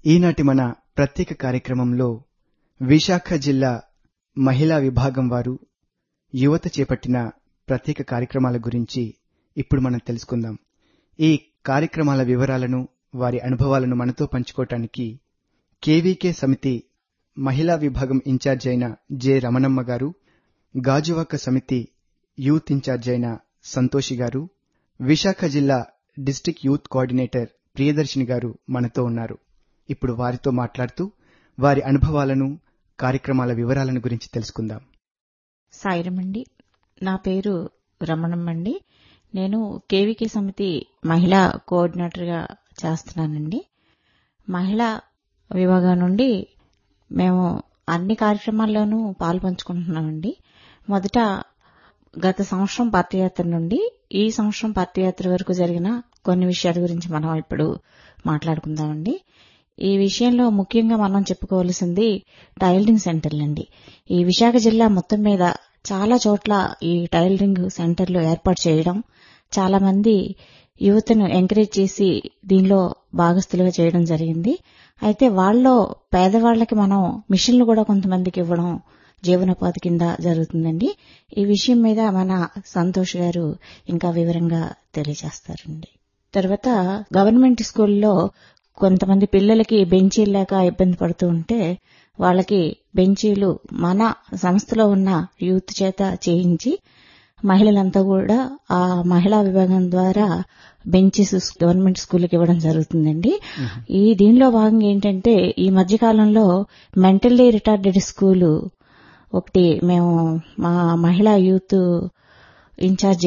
ఈనాటి మన ప్రత్యేక కార్యక్రమంలో విశాఖ జిల్లా మహిళా విభాగం వారు యువత చేపట్టిన ప్రత్యేక కార్యక్రమాల గురించి ఇప్పుడు మనం తెలుసుకుందాం ఈ కార్యక్రమాల వివరాలను వారి అనుభవాలను మనతో పంచుకోవటానికి కేవీకే సమితి మహిళా విభాగం ఇన్ఛార్జ్ అయిన జె రమణమ్మ గారు గాజువాక సమితి యూత్ ఇన్ఛార్జ్ అయిన సంతోషి గారు విశాఖ జిల్లా డిస్టిక్ యూత్ కోఆర్డినేటర్ ప్రియదర్శిని గారు మనతో ఉన్నారు ఇప్పుడు వారితో మాట్లాడుతూ వారి అనుభవాలను కార్యక్రమాల వివరాలను గురించి తెలుసుకుందాం సాయిరమండి నా పేరు రమణమ్మండి నేను కేవీకే సమితి మహిళా కోఆర్డినేటర్గా చేస్తున్నానండి మహిళా విభాగం నుండి మేము అన్ని కార్యక్రమాల్లోనూ పాలు పంచుకుంటున్నామండి మొదట గత సంవత్సరం పాత్రయాత్ర నుండి ఈ సంవత్సరం పాత్రయాత్ర వరకు జరిగిన కొన్ని విషయాల గురించి మనం ఇప్పుడు మాట్లాడుకుందామండి ఈ విషయంలో ముఖ్యంగా మనం చెప్పుకోవాల్సింది టైలరింగ్ సెంటర్లండి ఈ విశాఖ జిల్లా మొత్తం మీద చాలా చోట్ల ఈ టైలరింగ్ సెంటర్లు ఏర్పాటు చేయడం చాలా మంది యువతను ఎంకరేజ్ చేసి దీనిలో భాగస్థులుగా చేయడం జరిగింది అయితే వాళ్ళలో పేదవాళ్లకి మనం మిషన్లు కూడా కొంతమందికి ఇవ్వడం జీవనోపాధి కింద జరుగుతుందండి ఈ విషయం మీద మన సంతోష్ గారు ఇంకా వివరంగా తెలియజేస్తారండి తర్వాత గవర్నమెంట్ స్కూల్లో కొంతమంది పిల్లలకి బెంచీలు లేక ఇబ్బంది పడుతూ ఉంటే వాళ్ళకి బెంచీలు మన సంస్థలో ఉన్న యూత్ చేత చేయించి మహిళలంతా కూడా ఆ మహిళా విభాగం ద్వారా బెంచెస్ గవర్నమెంట్ స్కూల్కి ఇవ్వడం జరుగుతుందండి ఈ దీనిలో భాగంగా ఏంటంటే ఈ మధ్యకాలంలో మెంటల్లీ రిటార్డెడ్ స్కూలు ఒకటి మేము మా మహిళా యూత్ ఇన్ఛార్జ్